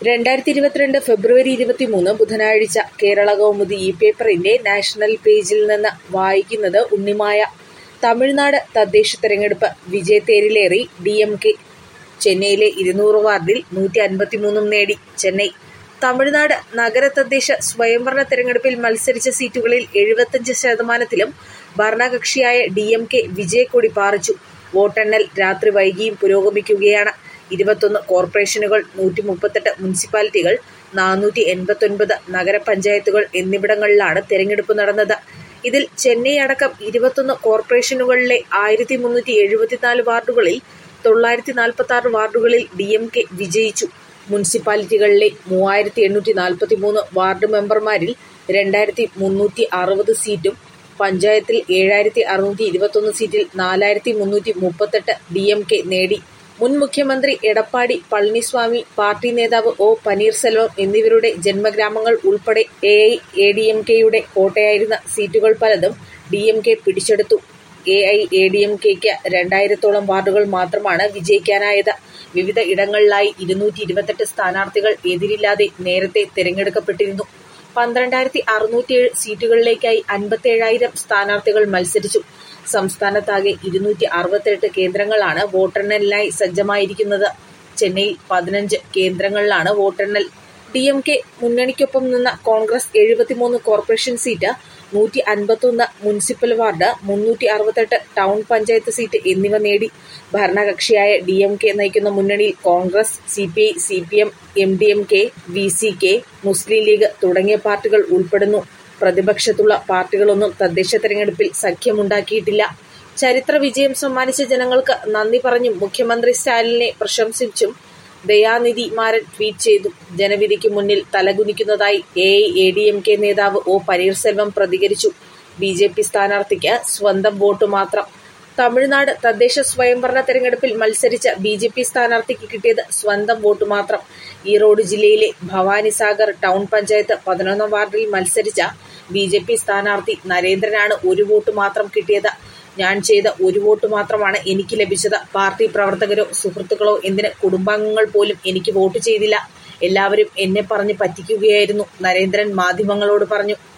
രണ്ടായിരത്തി ഇരുപത്തിരണ്ട് ഫെബ്രുവരി ഇരുപത്തിമൂന്ന് ബുധനാഴ്ച കേരള കൗമുദി ഈ പേപ്പറിന്റെ നാഷണൽ പേജിൽ നിന്ന് വായിക്കുന്നത് ഉണ്ണിമായ തമിഴ്നാട് തദ്ദേശ തെരഞ്ഞെടുപ്പ് വിജയത്തേരിലേറി ഡി എം കെ ചെന്നൈയിലെ ഇരുന്നൂറ് വാർഡിൽ നൂറ്റി അൻപത്തിമൂന്നും നേടി ചെന്നൈ തമിഴ്നാട് നഗര തദ്ദേശ സ്വയംഭരണ തെരഞ്ഞെടുപ്പിൽ മത്സരിച്ച സീറ്റുകളിൽ എഴുപത്തഞ്ച് ശതമാനത്തിലും ഭരണകക്ഷിയായ ഡി എം കെ വിജയക്കൊടി പാറിച്ചു വോട്ടെണ്ണൽ രാത്രി വൈകിയും പുരോഗമിക്കുകയാണ് ഇരുപത്തൊന്ന് കോർപ്പറേഷനുകൾ നൂറ്റി മുപ്പത്തെട്ട് മുനിസിപ്പാലിറ്റികൾ നാനൂറ്റി എൺപത്തൊൻപത് നഗരപഞ്ചായത്തുകൾ എന്നിവിടങ്ങളിലാണ് തെരഞ്ഞെടുപ്പ് നടന്നത് ഇതിൽ ചെന്നൈ അടക്കം ഇരുപത്തൊന്ന് കോർപ്പറേഷനുകളിലെ ആയിരത്തി മുന്നൂറ്റി എഴുപത്തിനാല് വാർഡുകളിൽ തൊള്ളായിരത്തി നാൽപ്പത്തി ആറ് വാർഡുകളിൽ ഡി എം കെ വിജയിച്ചു മുനിസിപ്പാലിറ്റികളിലെ മൂവായിരത്തി എണ്ണൂറ്റി നാൽപ്പത്തി മൂന്ന് വാർഡ് മെമ്പർമാരിൽ രണ്ടായിരത്തി മുന്നൂറ്റി അറുപത് സീറ്റും പഞ്ചായത്തിൽ ഏഴായിരത്തി അറുന്നൂറ്റി ഇരുപത്തൊന്ന് സീറ്റിൽ നാലായിരത്തി മുന്നൂറ്റി മുപ്പത്തെട്ട് ഡി എം കെ നേടി മുൻ മുഖ്യമന്ത്രി എടപ്പാടി പളനിസ്വാമി പാർട്ടി നേതാവ് ഒ പനീർസെൽവം എന്നിവരുടെ ജന്മഗ്രാമങ്ങൾ ഉൾപ്പെടെ A I A D M കെയുടെ കോട്ടയായിരുന്ന സീറ്റുകൾ പലതും ഡി എം കെ പിടിച്ചെടുത്തു A I A D M കെയ്ക്ക് രണ്ടായിരത്തോളം വാർഡുകൾ മാത്രമാണ് വിജയിക്കാനായത് വിവിധ ഇടങ്ങളിലായി ഇരുന്നൂറ്റി ഇരുപത്തെട്ട് സ്ഥാനാർത്ഥികൾ എതിരില്ലാതെ നേരത്തെ തിരഞ്ഞെടുക്കപ്പെട്ടിരുന്നു പന്ത്രണ്ടായിരത്തി അറുന്നൂറ്റിയേഴ് സീറ്റുകളിലേക്കായി അൻപത്തേഴായിരം സ്ഥാനാർത്ഥികൾ മത്സരിച്ചു സംസ്ഥാനത്താകെ ഇരുന്നൂറ്റി അറുപത്തെട്ട് കേന്ദ്രങ്ങളാണ് വോട്ടെണ്ണലിനായി സജ്ജമായിരിക്കുന്നത് ചെന്നൈയിൽ പതിനഞ്ച് കേന്ദ്രങ്ങളിലാണ് വോട്ടെണ്ണൽ ഡി എം കെ മുന്നണിക്കൊപ്പം നിന്ന കോൺഗ്രസ് എഴുപത്തിമൂന്ന് കോർപ്പറേഷൻ സീറ്റ് നൂറ്റി അൻപത്തൊന്ന് മുനിസിപ്പൽ വാർഡ് മുന്നൂറ്റി അറുപത്തെട്ട് ടൗൺ പഞ്ചായത്ത് സീറ്റ് എന്നിവ നേടി ഭരണകക്ഷിയായ ഡി എം കെ നയിക്കുന്ന മുന്നണിയിൽ Congress C P I C P M M D M K V C K Muslim League തുടങ്ങിയ പാർട്ടികൾ ഉൾപ്പെടുന്നു പ്രതിപക്ഷത്തുള്ള പാർട്ടികളൊന്നും തദ്ദേശ തെരഞ്ഞെടുപ്പിൽ സഖ്യമുണ്ടാക്കിയിട്ടില്ല ചരിത്ര വിജയം സമ്മാനിച്ച ജനങ്ങൾക്ക് നന്ദി പറഞ്ഞും മുഖ്യമന്ത്രി സ്റ്റാലിനെ പ്രശംസിച്ചും ദയാനിധി മാരൻ ട്വീറ്റ് ചെയ്തു ജനവിധിക്ക് മുന്നിൽ തലകുനിക്കുന്നതായി A I A D M K നേതാവ് ഒ പനീർസെൽവം പ്രതികരിച്ചു ബി ജെ പി സ്ഥാനാർത്ഥിക്ക് സ്വന്തം വോട്ട് മാത്രം തമിഴ്നാട് തദ്ദേശ സ്വയംഭരണ തെരഞ്ഞെടുപ്പിൽ മത്സരിച്ച ബി ജെ പി സ്ഥാനാർത്ഥിക്ക് കിട്ടിയത് സ്വന്തം വോട്ട് മാത്രം ഈറോഡ് ജില്ലയിലെ ഭവാനിസാഗർ ടൗൺ പഞ്ചായത്ത് പതിനൊന്നാം വാർഡിൽ മത്സരിച്ച ബി ജെ പി സ്ഥാനാർത്ഥി നരേന്ദ്രനാണ് ഒരു വോട്ട് മാത്രം കിട്ടിയത് ഞാൻ ചെയ്ത ഒരു വോട്ട് മാത്രമാണ് എനിക്ക് ലഭിച്ചത് പാർട്ടി പ്രവർത്തകരോ സുഹൃത്തുക്കളോ എന്തിന് കുടുംബാംഗങ്ങൾ പോലും എനിക്ക് വോട്ട് ചെയ്തില്ല എല്ലാവരും എന്നെ പറഞ്ഞ് പറ്റിക്കുകയായിരുന്നു നരേന്ദ്രൻ മാധ്യമങ്ങളോട് പറഞ്ഞു